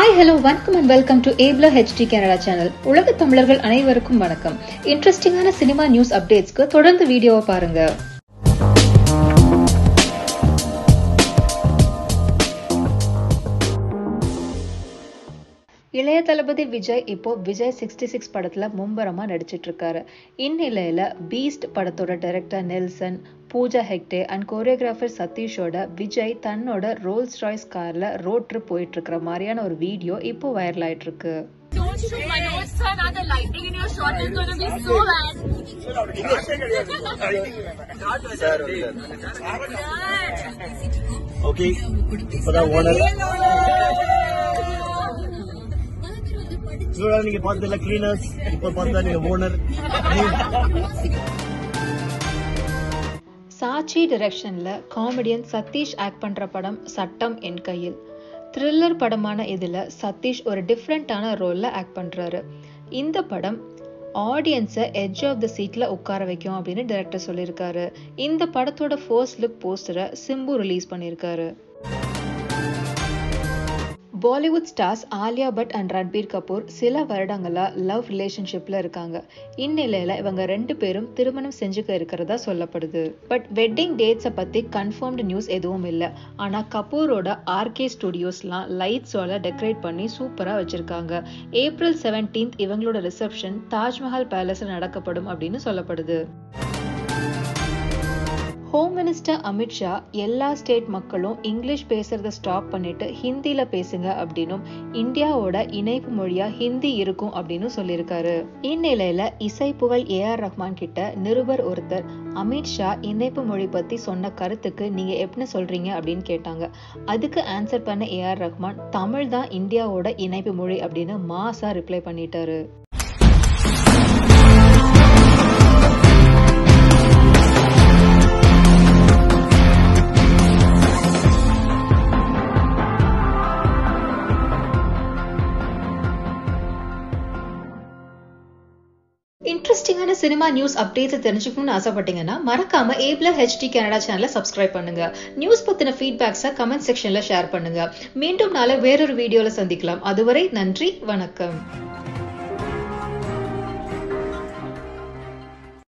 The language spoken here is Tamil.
ஹாய் ஹலோ வணக்கம் அண்ட் வெல்கம் டு ஏப்லா ஹெச்டி கனடா சேனல் உலக தமிழர்கள் அனைவருக்கும் வணக்கம் இன்ட்ரெஸ்டிங்கான சினிமா நியூஸ் அப்டேட்ஸ்க்கு தொடர்ந்து வீடியோவை பாருங்க இளைய தளபதி விஜய் இப்போ விஜய் சிக்ஸ்டி சிக்ஸ் படத்துல மும்பரமா நடிச்சிட்டு இருக்காரு இந்நிலையில பீஸ்ட் படத்தோட director Nelson Pooja Hegde and choreographer சதீஷோட விஜய் தன்னோட ரோல்ஸ் ராய்ஸ் கார்ல ரோட் ட்ரிப் போயிட்டு இருக்கிற மாதிரியான ஒரு வீடியோ இப்போ வைரல் ஆயிட்டு இருக்கு Don't shoot my nose, sir. Now the lighting in your shot is going to be so bad. Okay, for the owner. இவ்வளோ நீங்க பார்த்ததில்ல கிளீனர்ஸ் இப்ப பார்த்தா நீங்க ஓனர் சாச்சி டிரெக்ஷன்ல காமெடியன் சதீஷ் ஆக்ட் பண்ற படம் சட்டம் என் கையில் த்ரில்லர் படமான இதுல சதீஷ் ஒரு டிஃப்ரெண்டான ரோல்ல ஆக்ட் பண்றாரு இந்த படம் ஆடியன்ஸை எட்ஜ் ஆஃப் த சீட்ல உட்கார வைக்கும் அப்படின்னு டைரக்டர் சொல்லியிருக்காரு இந்த படத்தோட ஃபர்ஸ்ட் லுக் போஸ்டரை சிம்பு ரிலீஸ் பண்ணியிருக்காரு Bollywood stars Alia Bhatt and Ranbir Kapoor சில வருடங்களா லவ் ரிலேஷன்ஷிப்ல இருக்காங்க இந்நிலையில இவங்க ரெண்டு பேரும் திருமணம் செஞ்சுக்க இருக்கிறதா சொல்லப்படுது பட் வெட்டிங் டேட்ஸை பத்தி கன்ஃபார்ம்டு நியூஸ் எதுவும் இல்லை ஆனா கபூரோட ஆர்கே ஸ்டுடியோஸ்லாம் லைட்ஸோட டெக்கரேட் பண்ணி சூப்பரா வச்சிருக்காங்க ஏப்ரல் செவன்டீன்த் இவங்களோட ரிசப்ஷன் தாஜ்மஹால் பேலஸ்ல நடக்கப்படும் அப்படின்னு சொல்லப்படுது ஹோம் மினிஸ்டர் அமித்ஷா எல்லா ஸ்டேட் மக்களும் இங்கிலீஷ் பேசுறத ஸ்டாப் பண்ணிட்டு ஹிந்தில பேசுங்க அப்படின்னும் இந்தியாவோட இணைப்பு மொழியா ஹிந்தி இருக்கும் அப்படின்னு சொல்லியிருக்காரு இந்நிலையில இசை புகழ் ஏ ஆர் ரஹ்மான் கிட்ட நிருபர் ஒருத்தர் அமித்ஷா இணைப்பு மொழி பத்தி சொன்ன கருத்துக்கு நீங்க எப்படி சொல்றீங்க அப்படின்னு கேட்டாங்க அதுக்கு ஆன்சர் பண்ண ஏ ஆர் ரஹ்மான் தமிழ் தான் இந்தியாவோட இணைப்பு மொழி அப்படின்னு மாசா ரிப்ளை பண்ணிட்டாரு இன்ட்ரெஸ்டிங்கான சினிமா நியூஸ் அப்டேட்ஸ் தெரிஞ்சுக்கணும்னு ஆசைப்பட்டீங்கன்னா மறக்காம ஏப்ல ஹெச்டி கனடா சேனலை சப்ஸ்கிரைப் பண்ணுங்க நியூஸ் பத்தின ஃபீட்பேக்ஸை கமெண்ட் செக்ஷன்ல ஷேர் பண்ணுங்க மீண்டும் நாளை வேறொரு வீடியோல சந்திக்கலாம் அதுவரை நன்றி வணக்கம்